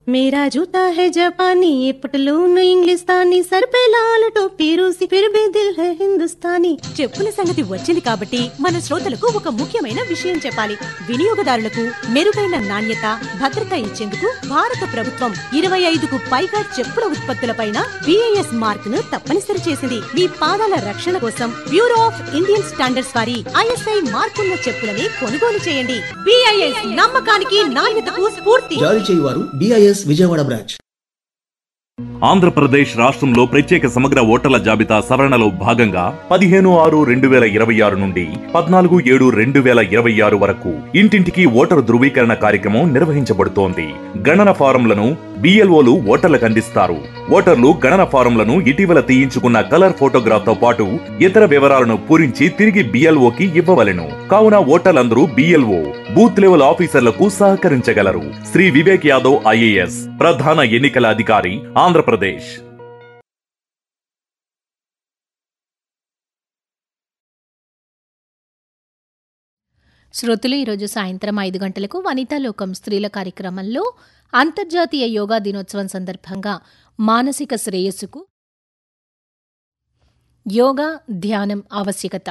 मेरा जूता है जापानी ये पटलून इंग्लिस्तानी सर पे लाल टोपी रूसी फिर भी दिल है हिंदुस्तानी చెప్పుల సంగతి వచ్చింది కాబట్టి మన శ్రోతలకు ఒక ముఖ్యమైన విషయం చెప్పాలి వినియోగదారులకు మెరుగైన నాణ్యత భద్రత ఇచ్చేందుకు భారత ప్రభుత్వం ఇరవై ఐదుకు పైగా చెప్పుల ఉత్పత్తులపైన బిఐఎస్ మార్క్ ను తప్పనిసరి చేసింది మీ పాదాల రక్షణ కోసం బ్యూరో ఆఫ్ ఇండియన్ స్టాండర్డ్స్ వారి ఐఎస్ఐ మార్కున్న చెప్పులని కొనుగోలు చేయండి బిఐఎస్ నమ్మకానికి నాణ్యతకు స్ఫూర్తి జారీ చేయువారు డిఐఎస్ విజయవాడ బ్రాంచ్ ఆంధ్రప్రదేశ్ రాష్ట్రంలో ప్రత్యేక సమగ్ర ఓటర్ల జాబితా సవరణలో భాగంగా పదిహేను ఆరు రెండు వేల ఇరవై ఆరు నుండి పద్నాలుగు ఏడు రెండు వేల ఇరవై ఆరు వరకు ఇంటింటికి ఓటరు ధృవీకరణ కార్యక్రమం నిర్వహించబడుతోంది గణన ఫారంలను బిఎల్ఓలు ఓటర్లకు అందిస్తారు ఓటర్లు గణన ఫారంలను ఇటీవల తీయించుకున్న కలర్ ఫోటోగ్రాఫ్ తో పాటు ఇతర వివరాలను పూరించి తిరిగి బిఎల్ఓకి ఇవ్వవలెను కావున ఓటర్లందరూ బిఎల్ఓ బూత్ లెవెల్ ఆఫీసర్లకు సహకరించగలరు శ్రీ వివేక్ యాదవ్ ఐఏఎస్ ప్రధాన ఎన్నికల అధికారి ఆంధ్రప్రదేశ్ శ్రోతలు ఈరోజు సాయంత్రం ఐదు గంటలకు వనితా లోకం స్త్రీల కార్యక్రమంలో అంతర్జాతీయ యోగా దినోత్సవం సందర్భంగా మానసిక శ్రేయస్సుకు యోగా ధ్యానం ఆవశ్యకత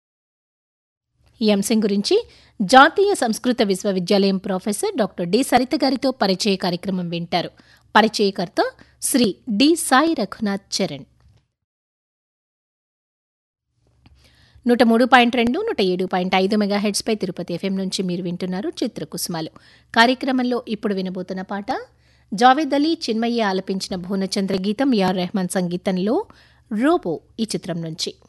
ఈ అంశం గురించి జాతీయ సంస్కృత విశ్వవిద్యాలయం ప్రొఫెసర్ డాక్టర్ డి సరిత గారితో పరిచయ కార్యక్రమం వింటారు పరిచయకర్త శ్రీ డి సాయి రఘునాథ్ చరణ్ నూట మూడు పాయింట్ రెండు నూట ఏడు పాయింట్ ఐదు మెగాహెడ్స్పై తిరుపతి ఎఫ్ఎం నుంచి మీరు వింటున్నారు చిత్రకుసుమాలు కార్యక్రమంలో ఇప్పుడు వినబోతున్న పాట జావేద్ అలీ చిన్మయ్య ఆలపించిన భువనచంద్ర గీతం యార్ రెహమాన్ సంగీతంలో రోబో ఈ చిత్రం నుంచి